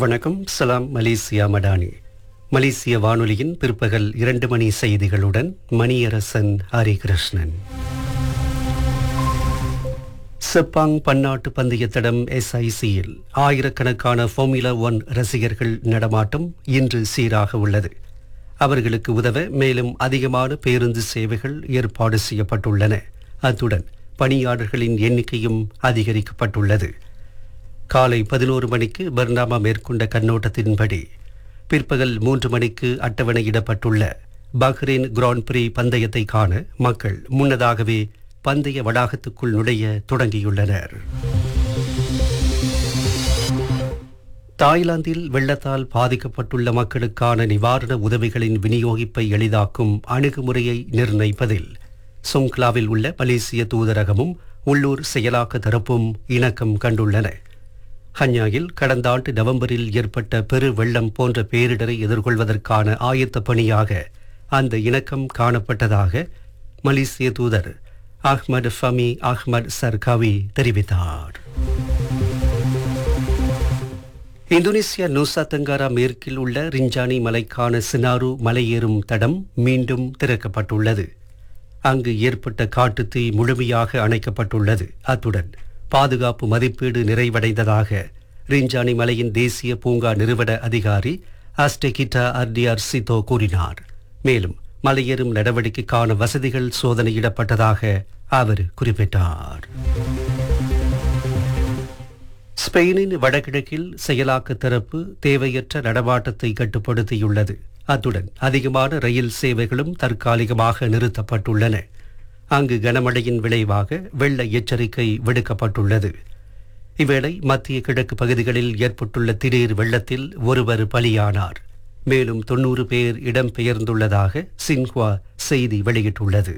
வணக்கம் சலாம் மலேசியா மடானி மலேசிய வானொலியின் பிற்பகல் இரண்டு மணி செய்திகளுடன் மணியரசன் ஹரிகிருஷ்ணன் செப்பாங் பன்னாட்டு பந்தயத்தடம் எஸ்ஐசியில் ஆயிரக்கணக்கான ஃபார்முலா ஒன் ரசிகர்கள் நடமாட்டம் இன்று சீராக உள்ளது அவர்களுக்கு உதவ மேலும் அதிகமான பேருந்து சேவைகள் ஏற்பாடு செய்யப்பட்டுள்ளன அத்துடன் பணியாளர்களின் எண்ணிக்கையும் அதிகரிக்கப்பட்டுள்ளது காலை பதினோரு மணிக்கு பர்னாமா மேற்கொண்ட கண்ணோட்டத்தின்படி பிற்பகல் மூன்று மணிக்கு அட்டவணையிடப்பட்டுள்ள பஹ்ரைன் கிராண்ட் பிரீ பந்தயத்தை காண மக்கள் முன்னதாகவே பந்தய வளாகத்துக்குள் நுழைய தொடங்கியுள்ளனர் தாய்லாந்தில் வெள்ளத்தால் பாதிக்கப்பட்டுள்ள மக்களுக்கான நிவாரண உதவிகளின் விநியோகிப்பை எளிதாக்கும் அணுகுமுறையை நிர்ணயிப்பதில் சொங்க்லாவில் உள்ள மலேசிய தூதரகமும் உள்ளூர் செயலாக்க தரப்பும் இணக்கம் கண்டுள்ளன ஹன்யாயில் கடந்த ஆண்டு நவம்பரில் ஏற்பட்ட பெரு வெள்ளம் போன்ற பேரிடரை எதிர்கொள்வதற்கான ஆயத்த பணியாக அந்த இணக்கம் காணப்பட்டதாக மலேசிய தூதர் அஹ்மத் ஃபமி அஹ்மத் சர்காவி தெரிவித்தார் இந்தோனேசியா நூசா தங்காரா மேற்கில் உள்ள ரிஞ்சானி மலைக்கான சினாரு மலையேறும் தடம் மீண்டும் திறக்கப்பட்டுள்ளது அங்கு ஏற்பட்ட காட்டுத்தீ முழுமையாக அணைக்கப்பட்டுள்ளது அத்துடன் பாதுகாப்பு மதிப்பீடு நிறைவடைந்ததாக ரிஞ்சானி மலையின் தேசிய பூங்கா நிறுவன அதிகாரி அஸ்டெகிட்டா அர்டியார் சிதோ கூறினார் மேலும் மலையேறும் நடவடிக்கைக்கான வசதிகள் சோதனையிடப்பட்டதாக அவர் குறிப்பிட்டார் ஸ்பெயினின் வடகிழக்கில் செயலாக்க தரப்பு தேவையற்ற நடமாட்டத்தை கட்டுப்படுத்தியுள்ளது அத்துடன் அதிகமான ரயில் சேவைகளும் தற்காலிகமாக நிறுத்தப்பட்டுள்ளன அங்கு கனமழையின் விளைவாக வெள்ள எச்சரிக்கை விடுக்கப்பட்டுள்ளது இவ்வேளை மத்திய கிழக்கு பகுதிகளில் ஏற்பட்டுள்ள திடீர் வெள்ளத்தில் ஒருவர் பலியானார் மேலும் தொன்னூறு பேர் இடம்பெயர்ந்துள்ளதாக சின்ஹுவா செய்தி வெளியிட்டுள்ளது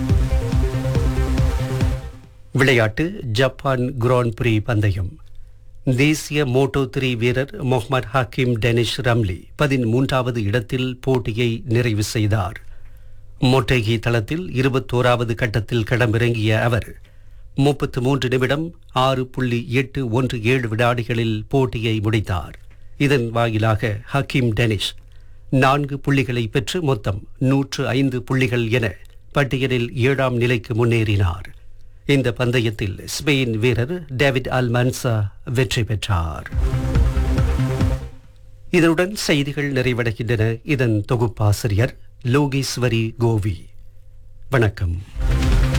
விளையாட்டு ஜப்பான் கிராண்ட் பிரீ பந்தயம் தேசிய மோட்டோ த்ரீ வீரர் முகமது ஹக்கீம் டெனிஷ் ரம்லி பதிமூன்றாவது இடத்தில் போட்டியை நிறைவு செய்தார் மொட்டேகி தளத்தில் இருபத்தோராவது கட்டத்தில் களமிறங்கிய அவர் முப்பத்து மூன்று நிமிடம் ஆறு புள்ளி எட்டு ஒன்று ஏழு வினாடிகளில் போட்டியை முடித்தார் இதன் வாயிலாக ஹக்கீம் டெனிஷ் நான்கு புள்ளிகளை பெற்று மொத்தம் நூற்று ஐந்து புள்ளிகள் என பட்டியலில் ஏழாம் நிலைக்கு முன்னேறினார் இந்த பந்தயத்தில் ஸ்பெயின் வீரர் டேவிட் அல்மன்சா வெற்றி பெற்றார் இதனுடன் செய்திகள் நிறைவடைகின்றன இதன் தொகுப்பாசிரியர் லோகேஸ்வரி கோவி வணக்கம்